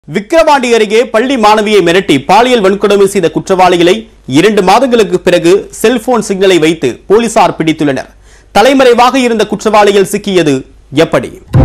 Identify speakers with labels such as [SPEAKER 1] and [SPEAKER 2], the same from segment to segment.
[SPEAKER 1] விக்கிரவாண்டி அருகே பள்ளி மாணவியை மிரட்டி பாலியல் வன்கொடுமை செய்த குற்றவாளிகளை இரண்டு மாதங்களுக்கு பிறகு செல்போன் சிக்னலை வைத்து போலீசார் பிடித்துள்ளனர் தலைமறைவாக இருந்த குற்றவாளிகள் சிக்கியது எப்படி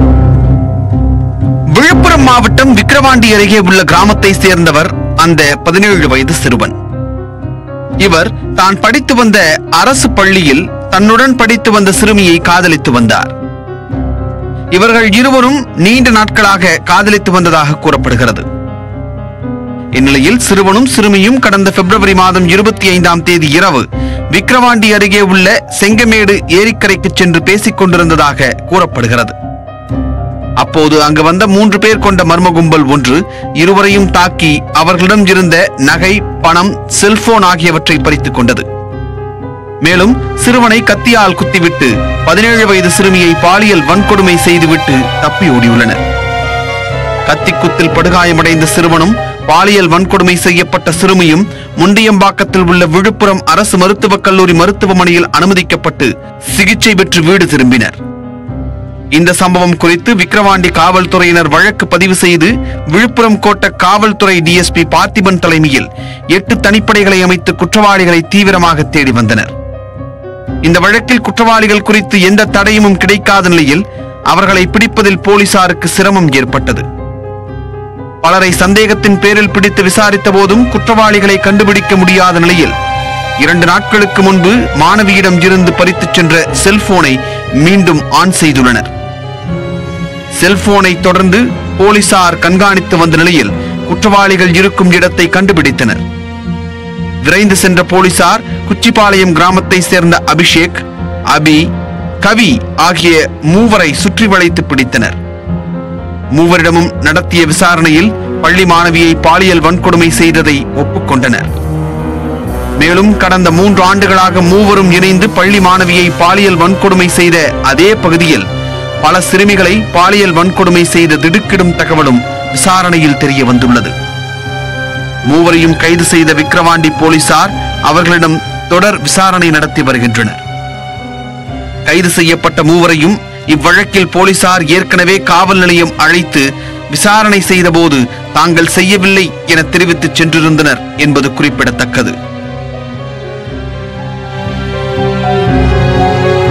[SPEAKER 2] விழுப்புரம் மாவட்டம் விக்கிரவாண்டி அருகே உள்ள கிராமத்தை சேர்ந்தவர் அந்த பதினேழு வயது சிறுவன் இவர் தான் படித்து வந்த அரசு பள்ளியில் தன்னுடன் படித்து வந்த சிறுமியை காதலித்து வந்தார் இவர்கள் இருவரும் நீண்ட நாட்களாக காதலித்து வந்ததாக கூறப்படுகிறது இந்நிலையில் சிறுவனும் சிறுமியும் கடந்த பிப்ரவரி மாதம் இருபத்தி ஐந்தாம் தேதி இரவு விக்கிரவாண்டி அருகே உள்ள செங்கமேடு ஏரிக்கரைக்கு சென்று பேசிக் கொண்டிருந்ததாக கூறப்படுகிறது அப்போது அங்கு வந்த மூன்று பேர் கொண்ட மர்ம கும்பல் ஒன்று இருவரையும் தாக்கி அவர்களிடம் இருந்த நகை பணம் செல்போன் ஆகியவற்றை பறித்துக் கொண்டது மேலும் சிறுவனை கத்தியால் குத்திவிட்டு பதினேழு வயது சிறுமியை பாலியல் வன்கொடுமை செய்துவிட்டு தப்பி ஓடியுள்ளனர் கத்திக்குத்தில் படுகாயமடைந்த சிறுவனும் பாலியல் வன்கொடுமை செய்யப்பட்ட சிறுமியும் முண்டியம்பாக்கத்தில் உள்ள விழுப்புரம் அரசு மருத்துவக் கல்லூரி மருத்துவமனையில் அனுமதிக்கப்பட்டு சிகிச்சை பெற்று வீடு திரும்பினர் இந்த சம்பவம் குறித்து விக்கிரவாண்டி காவல்துறையினர் வழக்கு பதிவு செய்து விழுப்புரம் கோட்ட காவல்துறை டிஎஸ்பி பார்த்திபன் தலைமையில் எட்டு தனிப்படைகளை அமைத்து குற்றவாளிகளை தீவிரமாக தேடி வந்தனர் இந்த வழக்கில் குற்றவாளிகள் குறித்து எந்த தடயமும் கிடைக்காத நிலையில் அவர்களை பிடிப்பதில் போலீசாருக்கு சிரமம் ஏற்பட்டது பலரை சந்தேகத்தின் பேரில் பிடித்து விசாரித்த போதும் குற்றவாளிகளை கண்டுபிடிக்க முடியாத நிலையில் இரண்டு நாட்களுக்கு முன்பு மாணவியிடம் இருந்து பறித்துச் சென்ற செல்போனை மீண்டும் ஆன் செய்துள்ளனர் செல்போனை தொடர்ந்து போலீசார் கண்காணித்து வந்த நிலையில் குற்றவாளிகள் இருக்கும் இடத்தை கண்டுபிடித்தனர் விரைந்து சென்ற போலீசார் குச்சிப்பாளையம் கிராமத்தை சேர்ந்த அபிஷேக் அபி கவி ஆகிய மூவரை சுற்றி வளைத்து பிடித்தனர் மூவரிடமும் நடத்திய விசாரணையில் பள்ளி மாணவியை பாலியல் வன்கொடுமை செய்ததை ஒப்புக்கொண்டனர் மேலும் கடந்த மூன்று ஆண்டுகளாக மூவரும் இணைந்து பள்ளி மாணவியை பாலியல் வன்கொடுமை செய்த அதே பகுதியில் பல சிறுமிகளை பாலியல் வன்கொடுமை செய்த திடுக்கிடும் தகவலும் விசாரணையில் தெரிய வந்துள்ளது மூவரையும் கைது செய்த விக்கிரவாண்டி போலீசார் அவர்களிடம் தொடர் விசாரணை நடத்தி வருகின்றனர் கைது செய்யப்பட்ட மூவரையும் இவ்வழக்கில் போலீசார் ஏற்கனவே காவல் நிலையம் அழைத்து விசாரணை செய்தபோது தாங்கள் செய்யவில்லை என தெரிவித்து சென்றிருந்தனர் என்பது குறிப்பிடத்தக்கது